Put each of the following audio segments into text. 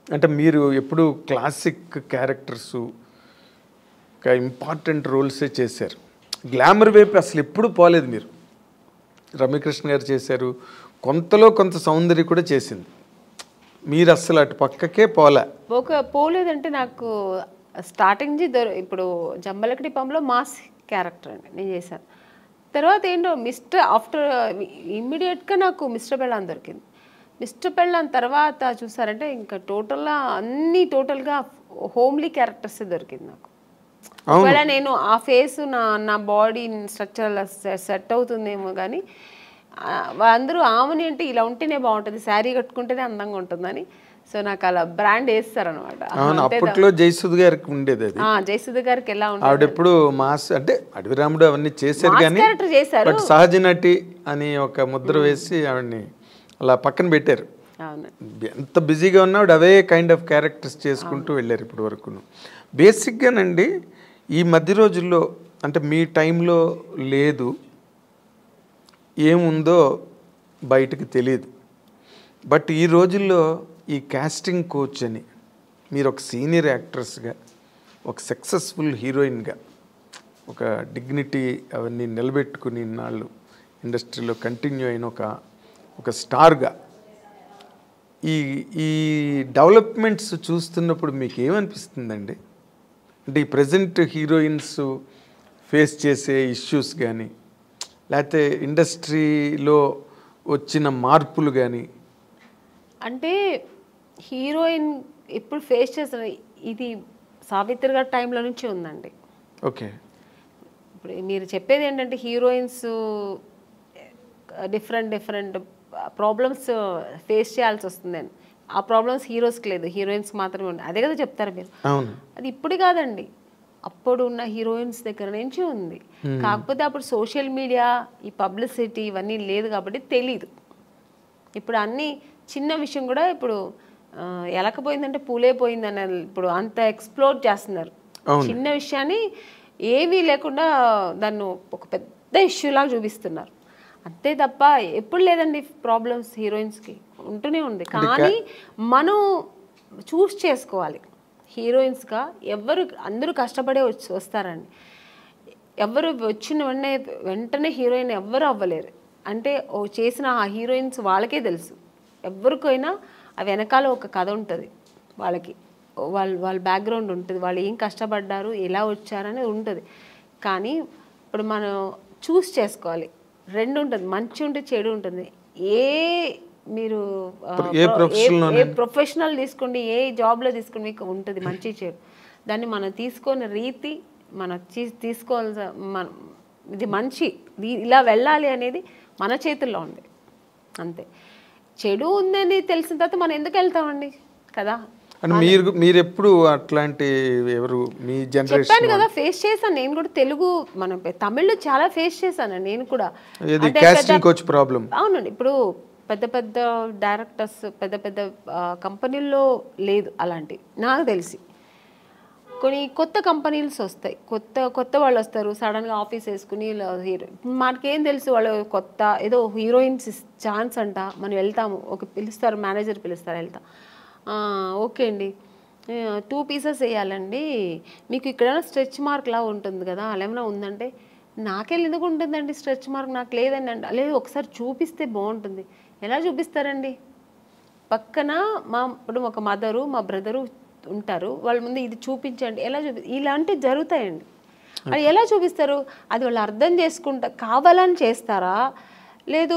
అంటే మీరు ఎప్పుడు క్లాసిక్ క్యారెక్టర్స్ ఒక ఇంపార్టెంట్ రోల్సే చేశారు గ్లామర్ వైపు అసలు ఎప్పుడు పోలేదు మీరు రమ్యకృష్ణ గారు చేశారు కొంతలో కొంత సౌందర్య కూడా చేసింది మీరు అసలు అటు పక్కకే పోలే ఒక పోలేదంటే నాకు స్టార్టింగ్ నుంచి దొర ఇప్పుడు జంబలకడి పంలో మాస్ క్యారెక్టర్ అండి నేను చేశాను తర్వాత ఏంటో మిస్టర్ ఆఫ్టర్ ఇమ్మీడియట్గా నాకు మిస్టర్ పెళ్ళాన్ దొరికింది మిస్టర్ పెళ్ళాన్ తర్వాత చూసారంటే ఇంకా టోటల్గా అన్ని టోటల్గా హోమ్లీ క్యారెక్టర్స్ దొరికింది నాకు ఒకవేళ నేను ఆ ఫేస్ నా నా బాడీ స్ట్రక్చర్ సెట్ అవుతుందేమో కానీ ఆ, అందరూ ఆమెని అంటే ఇలా ఉంటేనే బాగుంటుంది శారీ కట్టుకుంటేనే అందంగా ఉంటుందని సో నాకు అలా బ్రాండ్ వేస్తారనమాట అవును అప్పట్లో జయసుద్ గారికి ఉండేది అది జయసుధ గారికి ఎలా ఉంటుంది ఆవిడ ఎప్పుడు మాస్ అంటే అడవి రాముడు అవన్నీ చేశారు మాస్ కానీ క్యారెక్టర్ చేశారు బట్ సహజ నటి అని ఒక ముద్ర వేసి ఆవిడని అలా పక్కన పెట్టారు అవును ఎంత బిజీగా ఉన్నా ఆవిడ అవే కైండ్ ఆఫ్ క్యారెక్టర్స్ చేసుకుంటూ వెళ్ళారు ఇప్పటి వరకును బేసిక్గానండి ఈ మధ్య రోజుల్లో అంటే మీ టైంలో లేదు ఏముందో బయటకు తెలియదు బట్ ఈ రోజుల్లో ఈ కాస్టింగ్ కోచ్ అని మీరు ఒక సీనియర్ యాక్ట్రెస్గా ఒక సక్సెస్ఫుల్ హీరోయిన్గా ఒక డిగ్నిటీ అవన్నీ నిలబెట్టుకుని ఇన్నాళ్ళు ఇండస్ట్రీలో కంటిన్యూ అయిన ఒక ఒక స్టార్గా ఈ ఈ డెవలప్మెంట్స్ చూస్తున్నప్పుడు మీకు ఏమనిపిస్తుందండి అంటే ఈ ప్రజెంట్ హీరోయిన్స్ ఫేస్ చేసే ఇష్యూస్ కానీ లేకపోతే ఇండస్ట్రీలో వచ్చిన మార్పులు కానీ అంటే హీరోయిన్ ఇప్పుడు ఫేస్ చేస్తున్న ఇది సావిత్రి గారి టైంలో నుంచి ఉందండి ఓకే ఇప్పుడు మీరు చెప్పేది ఏంటంటే heroines different different problems face చేయాల్సి వస్తుందని ఆ ప్రాబ్లమ్స్ హీరోస్కి లేదు హీరోయిన్స్కి మాత్రమే ఉంది అదే కదా చెప్తారు మీరు అవును అది ఇప్పుడు కాదండి అప్పుడు ఉన్న హీరోయిన్స్ దగ్గర నుంచి ఉంది కాకపోతే అప్పుడు సోషల్ మీడియా ఈ పబ్లిసిటీ ఇవన్నీ లేదు కాబట్టి తెలీదు ఇప్పుడు అన్ని చిన్న విషయం కూడా ఇప్పుడు ఆ, ఎలకపోయిందంటే పూలే పోయిందని ఇప్పుడు అంత ఎక్స్ప్లోర్ చేస్తున్నారు చిన్న విషయాన్ని ఏమీ లేకుండా దాన్ని ఒక పెద్ద ఇష్యూ లాగా చూపిస్తున్నారు అంతే తప్ప ఎప్పుడు లేదండి ప్రాబ్లమ్స్ హీరోయిన్స్కి ఉంటూనే ఉంది కానీ మనం చూస్ చేసుకోవాలి హీరోయిన్స్గా ఎవరు అందరూ కష్టపడే వచ్చి వస్తారండి ఎవరు వచ్చిన వెంటనే వెంటనే హీరోయిన్ ఎవ్వరు అవ్వలేరు అంటే ఓ చేసిన ఆ హీరోయిన్స్ వాళ్ళకే తెలుసు ఎవరికైనా ఆ వెనకాల ఒక కథ ఉంటుంది వాళ్ళకి వాళ్ళ వాళ్ళ బ్యాక్గ్రౌండ్ ఉంటుంది వాళ్ళు ఏం కష్టపడ్డారు ఎలా వచ్చారనేది ఉంటుంది కానీ ఇప్పుడు మనం చూస్ చేసుకోవాలి రెండు ఉంటుంది మంచి ఉంటుంది చెడు ఉంటుంది ఏ మీరు ఆ, ఏ ప్రొ- profession ఏ ప్రొఫెషనల్ తీసుకోండి ఏ జాబ్లో తీసుకోండి మీకు ఉంటుంది మంచి చెడు దాన్ని మనం తీసుకునే రీతి మన తీ- తీసుకోవాల్సిన మన ఇది మంచి దీ- ఇలా వెళ్ళాలి అనేది మన చేతుల్లో ఉంది అంతే చెడు ఉందని తెలిసిన తర్వాత మనం ఎందుకు వెళ్తామండి కదా అంటే మీరు మీరు ఎప్పుడు అట్లాంటి ఎవరు మీ జనరేషన్ చెప్పాను కదా ఫేస్ చేశాను నేను కూడా తెలుగు మన తమిళ్లో చాలా ఫేస్ చేశాను నేను కూడా ఏది అంటే కాస్టింగ్ కోచ్ ప్రాబ్లం అవునండి ఇప్పుడు పెద్ద పెద్ద డైరెక్టర్స్ పెద్ద పెద్ద ఆ, కంపెనీల్లో లేదు అలాంటి నాకు తెలిసి కొన్ని కొత్త కంపెనీస్ వస్తాయి కొత్త కొత్త వాళ్ళు వస్తారు సడన్గా ఆఫీస్ వేసుకుని ఇలా హీరో మనకేం తెలుసు వాళ్ళు కొత్త ఏదో హీరోయిన్స్ ఛాన్స్ అంట మనం వెళ్తాము ఒక పిలుస్తారు మేనేజర్ పిలుస్తారు వెళ్తాం "ఆ, ఓకే అండి టూ పీసెస్ వేయాలండి మీకు ఇక్కడ స్ట్రెచ్ మార్క్ లా ఉంటుంది కదా అలా ఏమైనా ఉందంటే నాకెళ్ళి ఎందుకు ఉంటుందండి స్ట్రెచ్ మార్క్ నాకు లేదండి అంటే లేదు ఒకసారి చూపిస్తే బాగుంటుంది ఎలా చూపిస్తారండి పక్కన మా ఇప్పుడు ఒక మదరు మా బ్రదరు ఉంటారు వాళ్ళ ముందు ఇది చూపించండి ఎలా చూపి ఇలాంటివి జరుగుతాయండి అది ఎలా చూపిస్తారు అది వాళ్ళు అర్థం చేసుకుంటా కావాలని చేస్తారా లేదు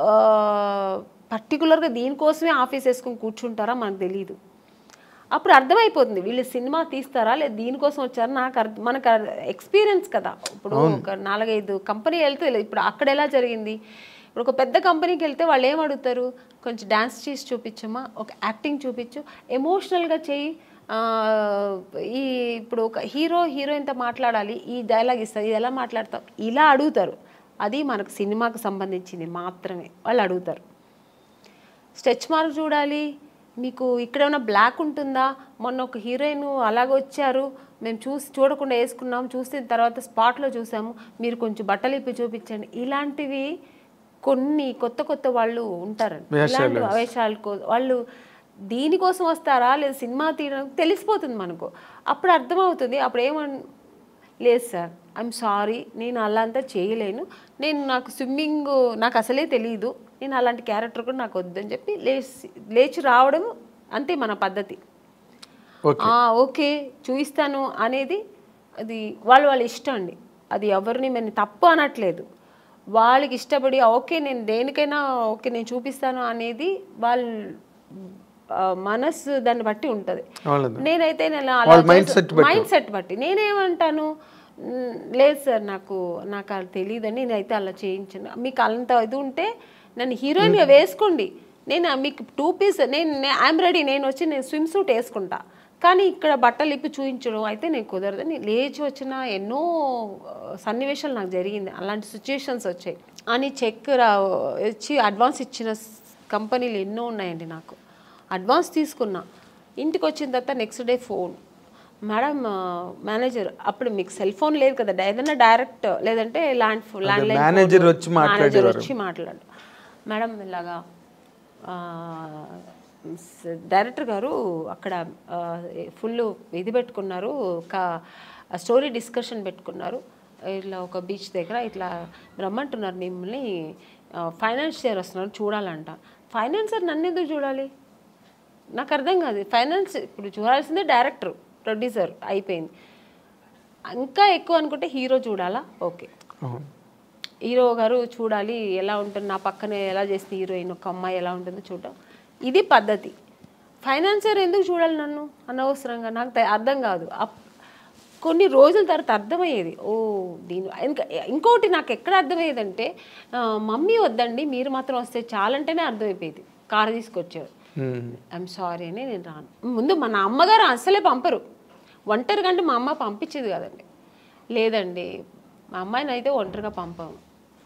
పర్టికులర్గా దీనికోసమే ఆఫీస్ వేసుకొని కూర్చుంటారా మనకు తెలియదు అప్పుడు అర్థమైపోతుంది వీళ్ళు సినిమా తీస్తారా లేదు దీనికోసం వచ్చారా నాకు అర్థం మనకు ఎక్స్పీరియన్స్ కదా ఇప్పుడు ఒక నాలుగైదు కంపెనీ వెళ్తే ఇప్పుడు అక్కడ ఎలా జరిగింది ఇప్పుడు ఒక పెద్ద కంపెనీకి వెళ్తే వాళ్ళు ఏం అడుగుతారు కొంచెం డ్యాన్స్ చేసి చూపించమ్మా ఒక యాక్టింగ్ చూపించు ఎమోషనల్గా చేయి ఆ, ఈ ఇప్పుడు ఒక హీరో హీరోయిన్తో మాట్లాడాలి ఈ డైలాగ్ ఇస్తారు ఇది ఎలా మాట్లాడతాం ఇలా అడుగుతారు అది మనకు సినిమాకు సంబంధించింది మాత్రమే వాళ్ళు అడుగుతారు స్ట్రెచ్ మార్క్ చూడాలి మీకు ఇక్కడ ఏమైనా బ్లాక్ ఉంటుందా మొన్న ఒక హీరోయిన్ అలాగ వచ్చారు మేము చూసి చూడకుండా వేసుకున్నాం చూసిన తర్వాత స్పాట్లో చూసాము మీరు కొంచెం బట్టలు ఇప్పి చూపించండి ఇలాంటివి కొన్ని కొత్త కొత్త వాళ్ళు ఉంటారండి ఇలాంటి వేషాలు కో- వాళ్ళు దీనికోసం వస్తారా లేదా సినిమా తీయడం తెలిసిపోతుంది మనకు అప్పుడు అర్థమవుతుంది అప్పుడు ఏమన్ లేదు సార్ ఐఎమ్ సారీ నేను అలా అంతా చేయలేను నేను నాకు స్విమ్మింగ్ నాకు అసలే తెలియదు నేను అలాంటి క్యారెక్టర్ కూడా నాకు వద్దని చెప్పి లేచి లేచి రావడం అంతే మన పద్ధతి ఓకే ఆ, ఓకే చూపిస్తాను అనేది అది వాళ్ళు వాళ్ళ ఇష్టం అండి అది ఎవరిని మేము తప్పు అనట్లేదు వాళ్ళకి ఇష్టపడి ఓకే నేను దేనికైనా ఓకే నేను చూపిస్తాను అనేది వాళ్ళ ఆ, మనస్సు దాన్ని బట్టి ఉంటుంది వాళ్ళది నేనైతే నేను వాళ్ళ mindset బట్టి. మైండ్ సెట్ బట్టి నేనేమంటాను "మ్, లేదు సార్ నాకు నాకు అది తెలియదని నేనైతే అలా చేయించను మీకు అంత ఇది ఉంటే నన్ను హీరోయిన్గా వేసుకోండి నేను మీకు టూ పీస్ నేను ఐఎమ్ రెడీ నేను వచ్చి నేను స్విమ్ సూట్ వేసుకుంటా కానీ ఇక్కడ బట్టలు ఇప్పి చూపించడం అయితే నేను కుదరదని లేచి వచ్చిన ఎన్నో ఆ, సన్నివేశాలు నాకు జరిగింది అలాంటి సిచ్యుయేషన్స్ వచ్చాయి అని చెక్ రా ఇచ్చి అడ్వాన్స్ ఇచ్చిన కంపెనీలు ఎన్నో ఉన్నాయండి నాకు అడ్వాన్స్ తీసుకున్నా ఇంటికి వచ్చిన తర్వాత next day phone madam manager అప్పుడు మీకు సెల్ ఫోన్ లేదు కదా ఏదైనా డైరెక్ట్ లేదంటే ల్యాండ్ ల్యాండ్ లైన్ manager వచ్చి మేనేజర్ వచ్చి మాట్లాడు మేడం ఇలాగా ఆ, స- డైరెక్టర్ గారు అక్కడ ఫుల్ ఇది పెట్టుకున్నారు ఒక స్టోరీ డిస్కషన్ పెట్టుకున్నారు ఇట్లా ఒక బీచ్ దగ్గర ఇట్లా రమ్మంటున్నారు మిమ్మల్ని ఫైనాన్షియర్ వస్తున్నారు చూడాలంట ఫైనాన్సర్ నన్ను ఎందుకు చూడాలి నాకు అర్థం కాదు ఫైనాన్స్ ఇప్పుడు చూడాల్సిందే డైరెక్టర్ ప్రొడ్యూసర్ అయిపోయింది ఇంకా ఎక్కువ అనుకుంటే హీరో చూడాలా ఓకే అవును హీరో గారు చూడాలి ఎలా ఉంటుంది నా పక్కనే ఎలా చేస్తుంది హీరోయిన్ ఒక అమ్మాయి ఎలా ఉంటుందో చూడడం ఇది పద్ధతి ఫైనాన్సర్ ఎందుకు చూడాలి నన్ను అనవసరంగా నాకు తె- అర్థం కాదు అప్- కొన్ని రోజుల తర్వాత అర్థమయ్యేది ఓ దీని ఇంకా ఇంకోటి నాకు ఎక్కడ అర్థమయ్యేదంటే ఆ, మమ్మీ వద్దండి మీరు మాత్రం వస్తే చాలంటేనే అర్థమైపోయేది కారు తీసుకొచ్చారు ఉమ్. ఐఎమ్ సారీ అని నేను రాను ముందు మన అమ్మగారు అసలే పంపరు ఒంటరిగా అంటే మా అమ్మ పంపించేది కదండి లేదండి మా అమ్మాయిని అయితే ఒంటరిగా పంపాము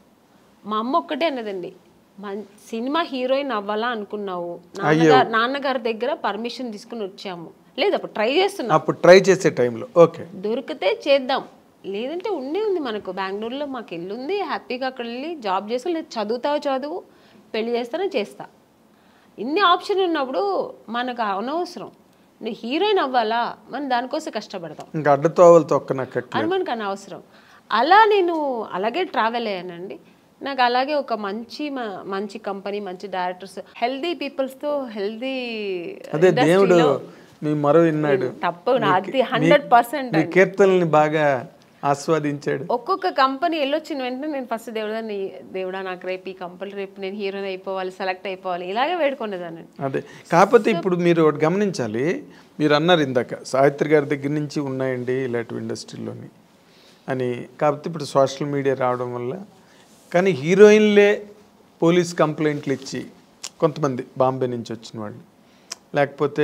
మా అమ్మ ఒక్కటే అన్నదండి మన్ సినిమా హీరోయిన్ అవ్వాలా అనుకున్నావు నాన్నగారు నాన్నగారి దగ్గర పర్మిషన్ తీసుకుని వచ్చాము లేదు అప్పుడు ట్రై చేస్తున్నాం అప్పుడు ట్రై చేసే టైంలో ఓకే దొరికితే చేద్దాం లేదంటే ఉండే ఉంది మనకు బెంగళూరులో మాకు ఇల్లు ఉంది హ్యాపీగా అక్కడ వెళ్ళి జాబ్ చేస్తా లేదు చదువుతావు చదువు పెళ్లి చేస్తానో చేస్తా ఇన్ని ఆప్షన్ ఉన్నప్పుడు మనకు అనవసరం నువ్వు హీరోయిన్ అవ్వాలా మనం దానికోసం కష్టపడతాం ఇంకా అడ్డతోవలు తొక్కనక్కట్లే అని మనకు అనవసరం అలా నేను అలాగే ట్రావెల్ అయ్యానండి నాకు అలాగే ఒక మంచి మ- మంచి కంపెనీ మంచి డైరెక్టర్స్ హెల్దీ పీపుల్స్తో హెల్దీ అదే దేవుడు మీ మరో విన్నాడు తప్పు అది హండ్రెడ్ పర్సెంట్ మీ కీర్తనల్ని బాగా ఆస్వాదించాడు ఒక్కొక్క కంపెనీ వెళ్ళొచ్చిన వెంటనే నేను ఫస్ట్ దేవుడా దేవుడా నాకు రేపు ఈ కంపెనీ రేపు నేను హీరోయిన్ అయిపోవాలి సెలెక్ట్ అయిపోవాలి ఇలాగే వేడుకునేదాన్ని అదే కాకపోతే ఇప్పుడు మీరు ఒకటి గమనించాలి మీరు అన్నారు ఇందాక సావిత్రి గారి దగ్గర నుంచి ఉన్నాయండి ఇలాంటి ఇండస్ట్రీలోని అని కాకపోతే ఇప్పుడు సోషల్ మీడియా రావడం వల్ల కానీ హీరోయిన్లే పోలీస్ కంప్లైంట్లు ఇచ్చి కొంతమంది బాంబే నుంచి వచ్చిన వాళ్ళు లేకపోతే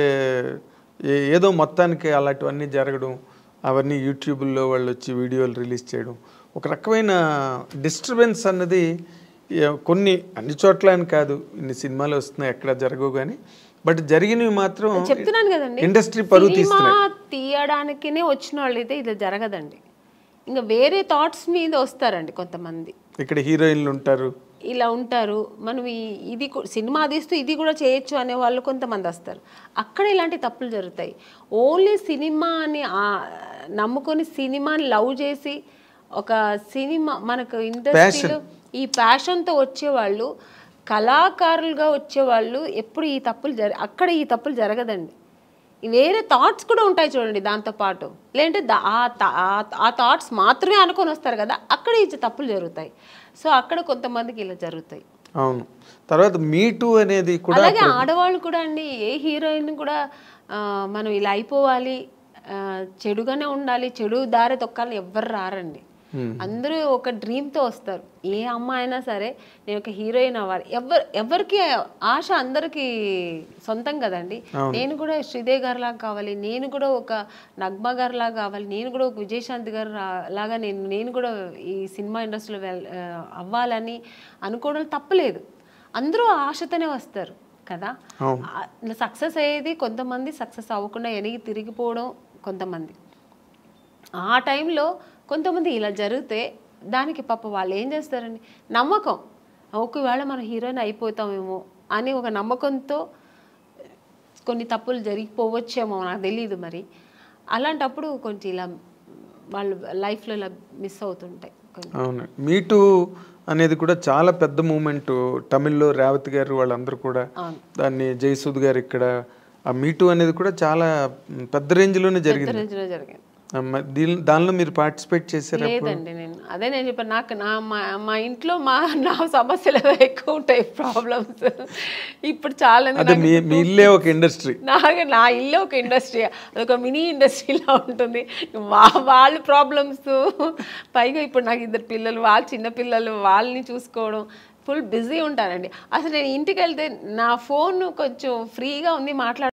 ఏ- ఏదో మొత్తానికి అలాంటివన్నీ జరగడం అవన్నీ యూట్యూబ్లో వాళ్ళు వచ్చి వీడియోలు రిలీజ్ చేయడం ఒక రకమైన డిస్టర్బెన్స్ అన్నది ఏ- కొన్ని అన్ని చోట్ల అని కాదు ఇన్ని సినిమాలు వస్తున్నాయి ఎక్కడ జరగవు కానీ బట్ జరిగినవి మాత్రం చెప్తున్నాను కదండి ఇండస్ట్రీ పరువు సినిమా తీస్తున్నాయి తీయడానికినే వచ్చిన వాళ్ళు అయితే ఇది జరగదండి ఇంకా వేరే థాట్స్ మీద వస్తారండి కొంతమంది ఇక్కడ హీరోయిన్లు ఉంటారు ఇలా ఉంటారు మనం ఈ- ఇది కూ- సినిమా తీస్తూ ఇది కూడా చేయొచ్చు అనే వాళ్ళు కొంతమంది వస్తారు అక్కడ ఇలాంటి తప్పులు జరుగుతాయి ఓన్లీ సినిమాని ఆ- నమ్ముకొని సినిమాని లవ్ చేసి ఒక సినిమా మనకు ఇండస్ట్రీలో ఈ ప్యాషన్తో వచ్చేవాళ్ళు కళాకారులుగా వచ్చేవాళ్ళు ఎప్పుడు ఈ తప్పులు జర అక్కడ ఈ తప్పులు జరగదండి ఈ వేరే థాట్స్ కూడా ఉంటాయి చూడండి దాంతో పాటు లేదంటే దా- ఆ థా- ఆ- ఆ థాట్స్ మాత్రమే అనుకొని వస్తారు కదా అక్కడ ఈ తప్పులు జరుగుతాయి సో అక్కడ కొంతమందికి ఇలా జరుగుతాయి అవును తర్వాత మీటు అనేది కూడా అలాగే ఆడవాళ్ళు కూడా అండి ఏ హీరోయిన్ కూడా ఆ, మనం ఇలా అయిపోవాలి ఆ, చెడుగానే ఉండాలి చెడు దారి తొక్కాలని ఎవ్వరు రారండి అందరూ ఒక డ్రీమ్తో వస్తారు ఏ అమ్మాయి అయినా సరే నేను ఒక హీరోయిన్ అవ్వాలి ఎవరు ఎవరికి ఆశ అందరికీ సొంతం కదండి నేను కూడా శ్రీదేవి గారిలాగా కావాలి నేను కూడా ఒక నగ్మ గారిలాగా కావాలి నేను కూడా ఒక విజయశాంతి గారు రా- లాగా నేను నేను కూడా ఈ సినిమా ఇండస్ట్రీలో వెల్ ఆ, అవ్వాలని అనుకోవడం తప్పలేదు అందరూ ఆశతోనే వస్తారు కదా సక్సెస్ అయ్యేది కొంతమంది సక్సెస్ అవ్వకుండా వెనక్కి తిరిగిపోవడం కొంతమంది ఆ టైంలో కొంతమంది ఇలా జరిగితే దానికి పాప వాళ్ళు ఏం చేస్తారండి నమ్మకం ఒకవేళ మనం హీరోయిన్ అయిపోతామేమో అని ఒక నమ్మకంతో కొన్ని తప్పులు జరిగిపోవచ్చేమో నాకు తెలియదు మరి అలాంటప్పుడు కొంచెం ఇలా వాళ్ళు లైఫ్లో ఇలా మిస్ అవుతుంటాయి కొన్ని అవును మీటు అనేది కూడా చాలా పెద్ద మూమెంట్ తమిళ్లో రేవతి గారు వాళ్ళందరూ కూడా అవును. దాన్ని జయసూద్ గారు ఇక్కడ ఆ మీటు అనేది కూడా చాలా పెద్ద రేంజ్లోనే జరిగింది రేంజ్లో జరిగింది ఆ, మ- దీని దానిలో మీరు పార్టిసిపేట్ చేశారా లేదండి నేను అదే నేను చెప్పాను నాకు నా మా మా ఇంట్లో మా నా సమస్యలు ఏదో ఎక్కువ ఉంటాయి ప్రాబ్లమ్స్ ఇప్పుడు చాలా అదే మీ మీ ఇల్లే ఒక ఇండస్ట్రీ నాకు నా ఇల్లు ఒక ఇండస్ట్రీ అదొక మినీ ఇండస్ట్రీలా ఉంటుంది వా వాళ్ళ ప్రాబ్లమ్స్ పైగా ఇప్పుడు నాకు ఇద్దరు పిల్లలు వాళ్ళు చిన్న పిల్లలు వాళ్ళని చూసుకోవడం ఫుల్ బిజీ ఉంటానండి అసలు నేను ఇంటికి వెళ్తే నా ఫోన్ కొంచెం ఫ్రీగా ఉంది మాట్లాడ